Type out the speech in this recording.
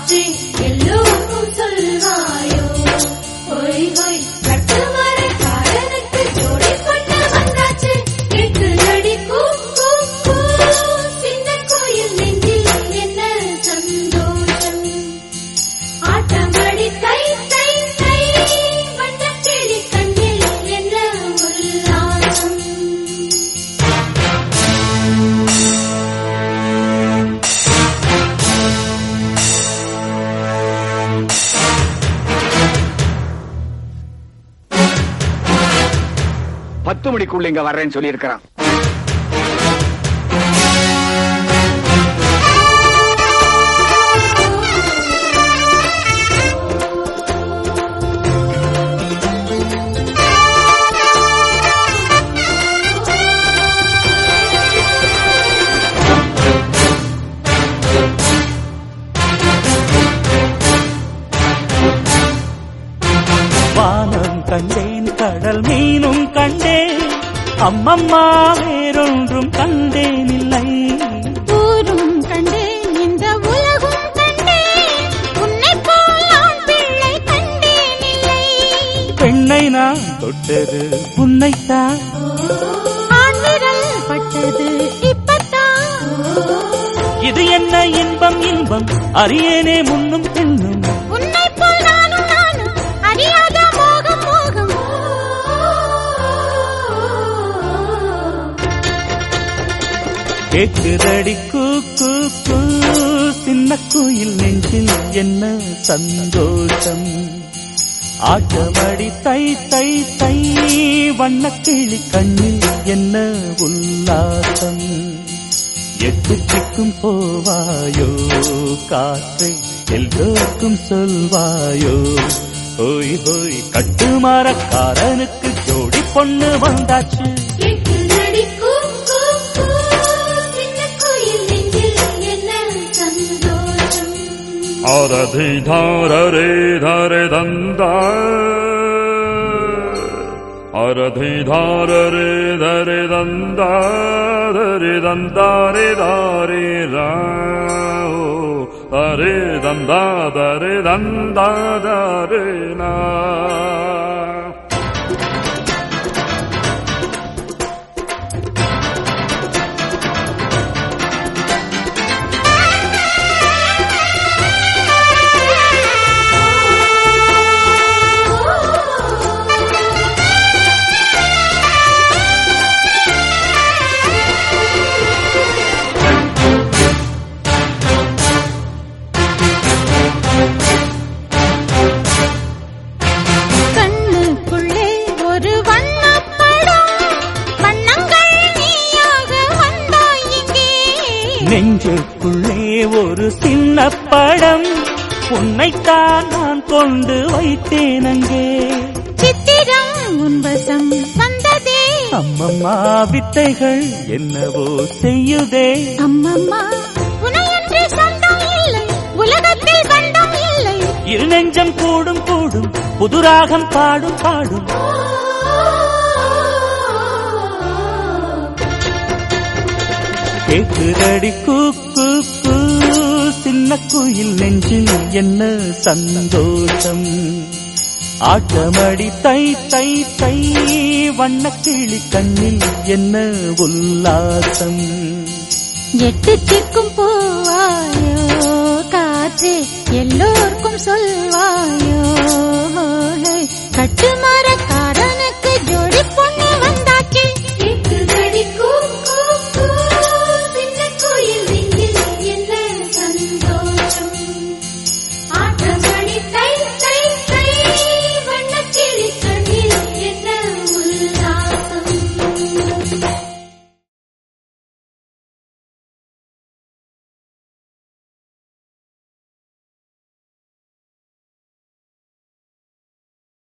காற்றே எல்லோருக்கும் சொல்வாயோ ஹோய் ஹோய் கட்டுமர காரனுக்கு ஜோடி பண்ண வந்தாச்சு எட்டு அடி கூ கூ கூ சின்ன கோயில் நெஞ்சில் என்ன சந்தோஷம் ஆட்டமடி தை தை தை வண்ணக்கிளி கண்ணில் என்ன உல்லாசம் பத்து மணிக்குள்ள இங்க வர்றேன்னு சொல்லியிருக்கிறான் வானம் கண்டேன் கடல் மீனும் கண்டேன் அம்மம்மா வேறொன்றும் கண்டேன் இல்லை ஊரும் கண்டேன் இந்த உலகும் கண்டேன் உன்னை போல் ஆண் பிள்ளை கண்டேன் இல்லை பெண்ணை நான் தொட்டது உன்னைத்தான் ஆண் விரல் பட்டது இப்பத்தான் இது என்ன இன்பம் இன்பம் அறியேனே முன்னும் பின்னும் உன்னை போல் நானும் நானும் அறியாத மோகம் மோகம் கேக்குதடி கூ கூ கூ சின்ன குயில் நெஞ்சில் என்ன சந்தோஷம் ஆட்டமடி தை தை தை வண்ணக்கிளி கண்ணில் என்ன உல்லாசம் எட்டு திக்கும் போவாயோ காற்றை எல்லோருக்கும் சொல்வாயோ ஹோய் ஹோய் கட்டுமரக்காரனுக்கு ஜோடி பொண்ணு வந்தாச்சு எட்டு நடி கூ கூ கூ சின்ன கோயில் நெஞ்சில் என்ன சந்தோஷம் அரதி தாரரே தரே தந்தா அரதி தாரரே தரே தந்தா தரே தந்தாரே தாரே ராோ தரே தந்தா தரே தந்தா தரே நா கண்ணுக்குள்ளே ஒரு வண்ணப்படம் வண்ணங்கள் நீயாக வந்தாய் இங்கே நெஞ்சுக்குள்ளே ஒரு சின்ன படம் உன்னைத்தான் நான் கொண்டு வைத்தேன் அங்கே சித்திரம் உன்வசம் வந்ததே அம்மம்மா வித்தைகள் என்னவோ செய்யுதே அம்மம்மா உனையன்றி சொந்தம் இல்லை உலகத்தில் பந்தம் இல்லை இரு நெஞ்சம் கூடும் கூடும் புதுராகம் பாடும் பாடும் கேக்குதடி கூ கூ கூ சின்ன குயில் நெஞ்சில் என்ன சந்தோஷம் ஆட்டமடி தை தை தை வண்ணக்கிளி கண்ணில் என்ன உல்லாசம் எட்டு திக்கும் போவாயோ காற்றே எல்லோருக்கும் சொல்வாயோ